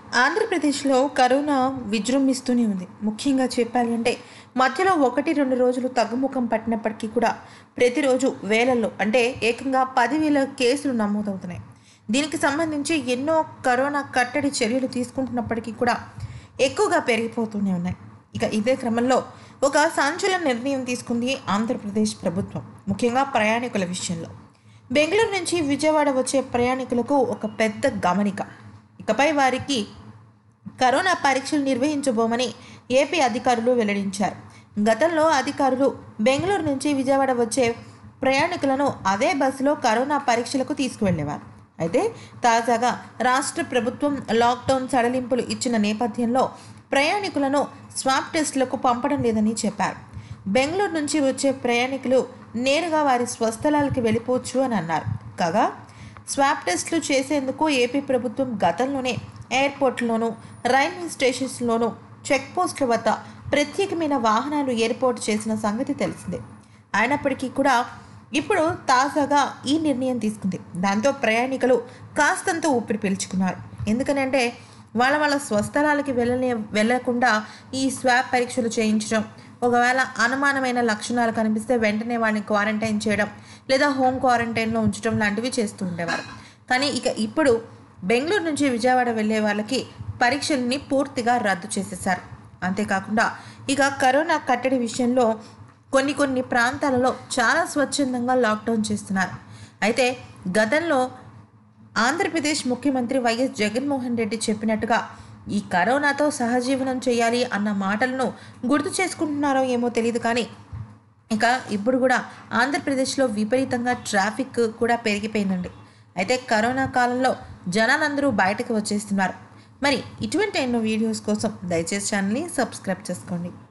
ఆంధ్రప్రదేశ్లో కరోనా విజృంభిస్తూనే ఉంది ముఖ్యంగా చెప్పాలి అంటే మధ్యలో ఒకటి రెండు రోజులు తగ్గుముఖం పట్టినప్పటికీ కూడా ప్రతిరోజు వేలల్లో అంటే ఏకంగా పదివేల కేసులు నమోదవుతున్నాయి దీనికి సంబంధించి ఎన్నో కరోనా కట్టడి చర్యలు తీసుకుంటున్నప్పటికీ కూడా ఎక్కువగా పెరిగిపోతూనే ఉన్నాయి ఇక ఇదే క్రమంలో ఒక సంచలన నిర్ణయం తీసుకుంది ఆంధ్రప్రదేశ్ ప్రభుత్వం ముఖ్యంగా ప్రయాణికుల విషయంలో బెంగళూరు నుంచి విజయవాడ వచ్చే ప్రయాణికులకు ఒక పెద్ద గమనిక ఇకపై వారికి కరోనా పరీక్షలు నిర్వహించబోమని ఏపీ అధికారులు వెల్లడించారు గతంలో అధికారులు బెంగళూరు నుంచి విజయవాడ వచ్చే ప్రయాణికులను అదే బస్సులో కరోనా పరీక్షలకు తీసుకువెళ్ళేవారు అయితే తాజాగా రాష్ట్ర ప్రభుత్వం లాక్డౌన్ సడలింపులు ఇచ్చిన నేపథ్యంలో ప్రయాణికులను స్వాబ్ టెస్టులకు పంపడం లేదని చెప్పారు బెంగళూరు నుంచి వచ్చే ప్రయాణికులు నేరుగా వారి స్వస్థలాలకు వెళ్ళిపోవచ్చు అని అన్నారు కాగా స్వాబ్ టెస్టులు చేసేందుకు ఏపీ ప్రభుత్వం గతంలోనే ఎయిర్పోర్ట్లోనూ రైల్వే స్టేషన్స్లోనూ చెక్ పోస్టుల వద్ద ప్రత్యేకమైన వాహనాలు ఏర్పాటు చేసిన సంగతి తెలిసిందే అయినప్పటికీ కూడా ఇప్పుడు తాజాగా ఈ నిర్ణయం తీసుకుంది దాంతో ప్రయాణికులు కాస్తంత ఊపిరి పీల్చుకున్నారు ఎందుకనంటే వాళ్ళ వాళ్ళ స్వస్థలాలకి వెళ్ళలే వెళ్ళకుండా ఈ స్వాబ్ పరీక్షలు చేయించడం ఒకవేళ అనుమానమైన లక్షణాలు కనిపిస్తే వెంటనే వాళ్ళని క్వారంటైన్ చేయడం లేదా హోమ్ క్వారంటైన్లో ఉంచడం లాంటివి చేస్తూ ఉండేవారు కానీ ఇక ఇప్పుడు బెంగళూరు నుంచి విజయవాడ వెళ్ళే వాళ్ళకి పరీక్షల్ని పూర్తిగా రద్దు చేసేశారు అంతేకాకుండా ఇక కరోనా కట్టడి విషయంలో కొన్ని కొన్ని ప్రాంతాలలో చాలా స్వచ్ఛందంగా లాక్డౌన్ చేస్తున్నారు అయితే గతంలో ఆంధ్రప్రదేశ్ ముఖ్యమంత్రి వైఎస్ జగన్మోహన్ రెడ్డి చెప్పినట్టుగా ఈ కరోనాతో సహజీవనం చేయాలి అన్న మాటలను గుర్తు చేసుకుంటున్నారో ఏమో తెలియదు కానీ ఇక ఇప్పుడు కూడా ఆంధ్రప్రదేశ్లో విపరీతంగా ట్రాఫిక్ కూడా పెరిగిపోయిందండి అయితే కరోనా కాలంలో జనాలందరూ బయటకు వచ్చేస్తున్నారు మరి ఇటువంటి ఎన్నో వీడియోస్ కోసం దయచేసి ఛానల్ని సబ్స్క్రైబ్ చేసుకోండి